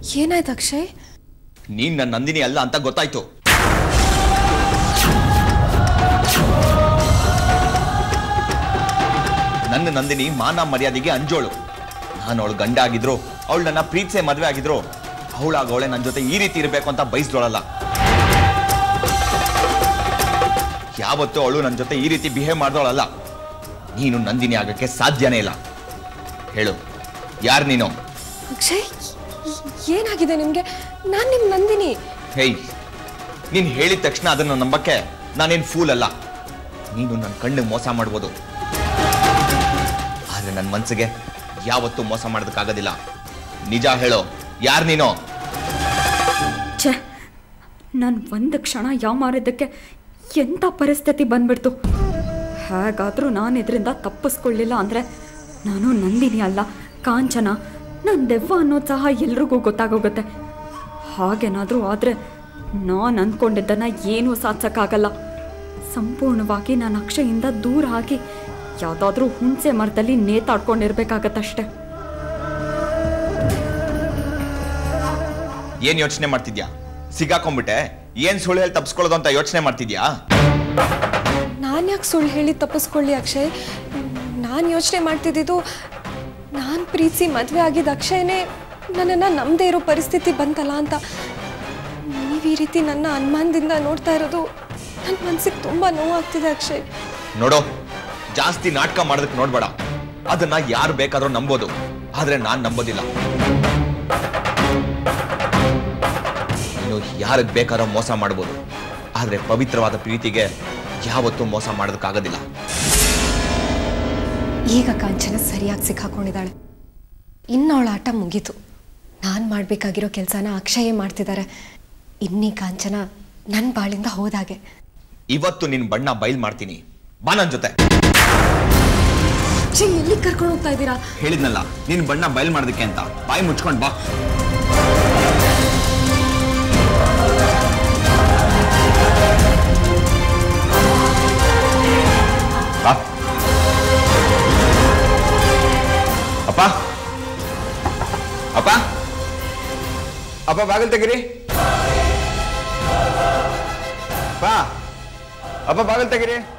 ಏನಾಯ್ತು ಅಕ್ಷಯ್ ನೀನ್ ನನ್ನ ನಂದಿನಿ ಅಲ್ಲ ಅಂತ ಗೊತ್ತಾಯ್ತು ನನ್ನ ನಂದಿನಿ ಮಾನ ಮರ್ಯಾದೆಗೆ ಅಂಜೋಳು ನಾನು ಅವಳು ಗಂಡ ಆಗಿದ್ರು ಅವಳು ನನ್ನ ಪ್ರೀತಿಸೆ ಮದುವೆ ಆಗಿದ್ರು ಅವಳಾಗವಳೆ ನನ್ನ ಜೊತೆ ಈ ರೀತಿ ಇರಬೇಕು ಅಂತ ಬಯಸ್ದೋಳಲ್ಲ ಯಾವತ್ತೂ ಅವಳು ನನ್ನ ಜೊತೆ ಈ ರೀತಿ ಬಿಹೇವ್ ಮಾಡ್ದೋಳಲ್ಲ ನೀನು ನಂದಿನಿ ಆಗಕ್ಕೆ ಸಾಧ್ಯನೇ ಇಲ್ಲ ಹೇಳು ಯಾರು ನೀನು ಅಕ್ಷಯ್ ಏ- ಏನಾಗಿದೆ ನಿಮ್ಗೆ ನಾನ್ ನಿಮ್ ನಂದಿನಿ ಹೇಯ್ ನೀನು ಹೇಳಿದ ತಕ್ಷಣ ಅದನ್ನು ನಂಬಕ್ಕೆ ನಾನೇನು ಫೂಲ್ ಅಲ್ಲ ನೀನು ನನ್ನ ಕಣ್ಣಿಗೆ ಮೋಸ ಮಾಡ್ಬೋದು ಆದರೆ ನನ್ನ ಮನಸ್ಸಿಗೆ ಯಾವತ್ತೂ ಮೋಸ ಮಾಡೋದಕ್ಕಾಗೋದಿಲ್ಲ ನಿಜ ಹೇಳೋ ಯಾರು ನೀನು ಛೇ ನಾನು ಒಂದು ಕ್ಷಣ ಯಾವ ಮಾರಿದ್ದಕ್ಕೆ ಎಂಥ ಪರಿಸ್ಥಿತಿ ಬಂದ್ಬಿಡ್ತು ಹೇಗಾದರೂ ನಾನು ಇದರಿಂದ ತಪ್ಪಿಸ್ಕೊಳ್ಳಿಲ್ಲ ಅಂದರೆ ನಾನು ನಂದಿನಿ ಅಲ್ಲ ಕಾಂಚನ ನಾನು ದೆವ್ವ ಅನ್ನೋದು ಸಹ ಎಲ್ರಿಗೂ ಗೊತ್ತಾಗೋಗುತ್ತೆ ಹಾಗೇನಾದರೂ ಆದರೆ ನಾನು ಅಂದ್ಕೊಂಡಿದ್ದನ್ನು ಏನೂ ಸಾಧಿಸೋಕ್ಕಾಗಲ್ಲ ಸಂಪೂರ್ಣವಾಗಿ ನಾನು ಅಕ್ಷಯಿಂದ ದೂರ ಆಗಿ ಯಾವುದಾದ್ರೂ ಹುಣಸೆ ಮರದಲ್ಲಿ ನೇತಾಡ್ಕೊಂಡಿರ್ಬೇಕಾಗತ್ತಷ್ಟೆ ಏನು ಯೋಚನೆ ಮಾಡ್ತಿದ್ಯಾ ಸಿಗಾಕೊಂಡ್ಬಿಟ್ಟೆ ಏನು ಸುಳ್ಳು ಹೇಳಿ ತಪ್ಪಿಸ್ಕೊಳ್ಳೋದು ಅಂತ ಯೋಚನೆ ಮಾಡ್ತಿದ್ಯಾ ನಾನು ಯಾಕೆ ಸುಳ್ಳು ಹೇಳಿ ತಪ್ಪಿಸ್ಕೊಳ್ಳಿ ಅಕ್ಷಯ್ ನಾನು ಯೋಚನೆ ಮಾಡ್ತಿದ್ದಿದ್ದು ನಾನು ಪ್ರೀತಿಸಿ ಮದುವೆ ಆಗಿದ್ದ ಅಕ್ಷಯನೇ ನನ್ನನ್ನು ನಮ್ಮದೇ ಇರೋ ಪರಿಸ್ಥಿತಿ ಬಂತಲ್ಲ ಅಂತ ನೀವು ಈ ರೀತಿ ನನ್ನ ಅನುಮಾನದಿಂದ ನೋಡ್ತಾ ಇರೋದು ನನ್ನ ಮನಸ್ಸಿಗೆ ತುಂಬ ನೋವಾಗ್ತಿದೆ ಅಕ್ಷಯ್ ನೋಡೋ ಜಾಸ್ತಿ ನಾಟಕ ಮಾಡೋದಕ್ಕೆ ನೋಡ್ಬೇಡ ಅದನ್ನ ಯಾರು ಬೇಕಾದ್ರೂ ನಂಬೋದು ಆದ್ರೆ ನಾನ್ ನಂಬೋದಿಲ್ಲ ನೀನು ಯಾರಿಗೆ ಬೇಕಾದ್ರೂ ಮೋಸ ಮಾಡ್ಬೋದು ಆದ್ರೆ ಪವಿತ್ರವಾದ ಪ್ರೀತಿಗೆ ಯಾವತ್ತೂ ಮೋಸ ಮಾಡೋದಕ್ಕಾಗೋದಿಲ್ಲ ಈಗ ಕಾಂಚನ ಸರಿಯಾಗಿ ಸಿಕ್ಕಾಕೊಂಡಿದ್ದಾಳೆ ಇನ್ನವಳ ಆಟ ಮುಗೀತು ನಾನು ಮಾಡಬೇಕಾಗಿರೋ ಕೆಲಸನ ಅಕ್ಷಯೇ ಮಾಡ್ತಿದ್ದಾರೆ ಇನ್ನೀ ಕಾಂಚನ ನನ್ನ ಬಾಳಿಂದ ಹೋದಾಗೆ ಇವತ್ತು ನಿನ್ ಬಣ್ಣ ಬಯಲ್ ಮಾಡ್ತೀನಿ ಬಾ ನನ್ ಜೊತೆ ಅಕ್ಷಯ್ ಎಲ್ಲಿ ಕರ್ಕೊಂಡು ಹೋಗ್ತಾ ಇದ್ದೀರಾ ಹೇಳಿದ್ನಲ್ಲ ನಿನ್ ಬಣ್ಣ ಬಯಲ್ ಮಾಡೋದಕ್ಕೆ ಅಂತ ಬಾಯಿ ಮುಚ್ಕೊಂಡ್ ಬಾ ಬಾ. ಅಪ್ಪ ಅಪ್ಪ ಅಪ್ಪ ಬಾಗಿಲು ತೆಗಿರಿ ಬಾ ಅಪ್ಪ ಬಾಗಿಲು ತೆಗಿರಿ